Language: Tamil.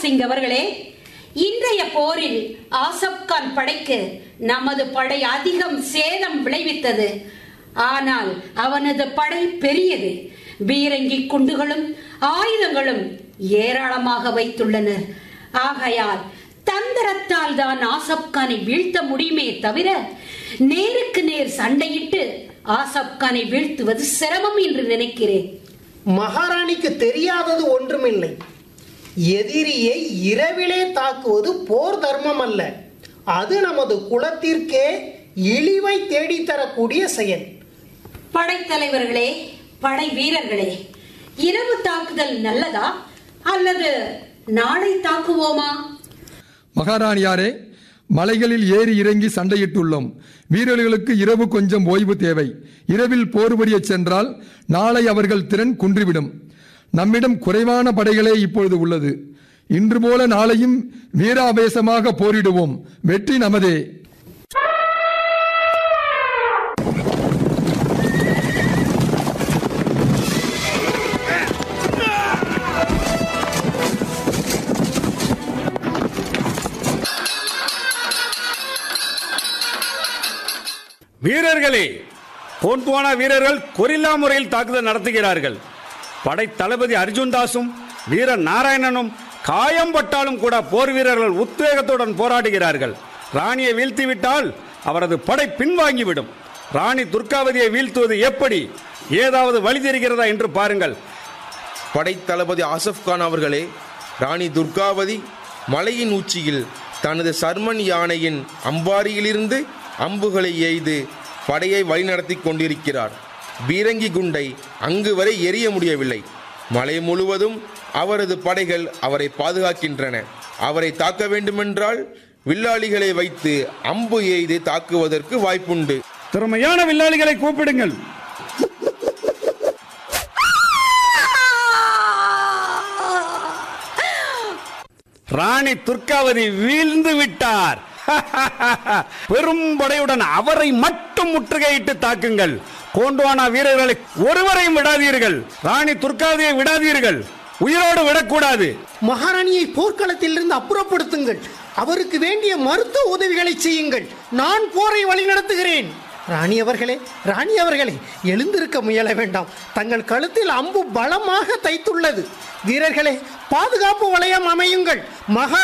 சிங் அவர்களே இன்றைய போரில் ஆசப் கான் படைக்கு நமது படை அதிகம் சேதம் விளைவித்தது ஆனால் அவனது படை பெரியது பீரங்கி குண்டுகளும் ஆயுதங்களும் ஏராளமாக வைத்துள்ளனர் ஆகையால் தந்திரத்தால் தான் ஆசப் கானை வீழ்த்த முடியுமே தவிர நேருக்கு நேர் சண்டையிட்டு ஆசப் கானை வீழ்த்துவது சிரமம் என்று நினைக்கிறேன் மகாராணிக்கு தெரியாதது ஒன்றுமில்லை எதிரியை இரவிலே தாக்குவது போர் தர்மம் அல்ல அது நமது குலத்திற்கே இழிவை தேடித்தரக்கூடிய செயல் படைத்தலைவர்களே படை வீரர்களே இரவு தாக்குதல் நல்லதா அல்லது நாளை தாக்குவோமா மகாராணியாரே மலைகளில் ஏறி இறங்கி சண்டையிட்டுள்ளோம் வீரர்களுக்கு இரவு கொஞ்சம் ஓய்வு தேவை இரவில் போர் புரியச் சென்றால் நாளை அவர்கள் திறன் குன்றிவிடும் நம்மிடம் குறைவான படைகளே இப்பொழுது உள்ளது இன்று போல நாளையும் வீராவேசமாக போரிடுவோம் வெற்றி நமதே வீரர்களே கோண்ட்வானா வீரர்கள் கொரில்லா முறையில் தாக்குதல் நடத்துகிறார்கள் படை தளபதி அர்ஜுன் தாஸும் வீர நாராயணனும் காயம்பட்டாலும் கூட போர் வீரர்கள் உத்வேகத்துடன் போராடுகிறார்கள் ராணியை வீழ்த்திவிட்டால் அவரது படை பின்வாங்கிவிடும் ராணி துர்காவதியை வீழ்த்துவது எப்படி ஏதாவது வழி தெரிகிறதா என்று பாருங்கள் படைத்தளபதி ஆசப் கான் அவர்களே ராணி துர்காவதி மலையின் உச்சியில் தனது சர்மன் யானையின் அம்பாரியிலிருந்து அம்புகளை எய்து படையை வழிநடத்தி கொண்டிருக்கிறார் பீரங்கி குண்டை அங்கு வரை எரிய முடியவில்லை மலை முழுவதும் அவரது படைகள் அவரை பாதுகாக்கின்றன அவரை தாக்க வேண்டுமென்றால் வில்லாளிகளை வைத்து அம்பு எய்து தாக்குவதற்கு வாய்ப்புண்டு திறமையான வில்லாளிகளை கூப்பிடுங்கள் ராணி துர்காவதி வீழ்ந்து விட்டார் பெரும் படையுடன் அவரை மட்டும் முற்றுகையிட்டு தாக்குங்கள் கோண்டுவானா வீரர்களை ஒருவரையும் விடாதீர்கள் ராணி துர்காவதியை விடாதீர்கள் உயிரோடு விடக்கூடாது மகாராணியை போர்க்களத்திலிருந்து அப்புறப்படுத்துங்கள் அவருக்கு வேண்டிய மருத்துவ உதவிகளை செய்யுங்கள் நான் போரை வழிநடத்துகிறேன் ராணி அவர்களே ராணி அவர்களே எழுந்திருக்க முயல வேண்டாம் தங்கள் கழுத்தில் அம்பு பலமாக தைத்துள்ளது வீரர்களே பாதுகாப்பு வளையம் அமையுங்கள் மகா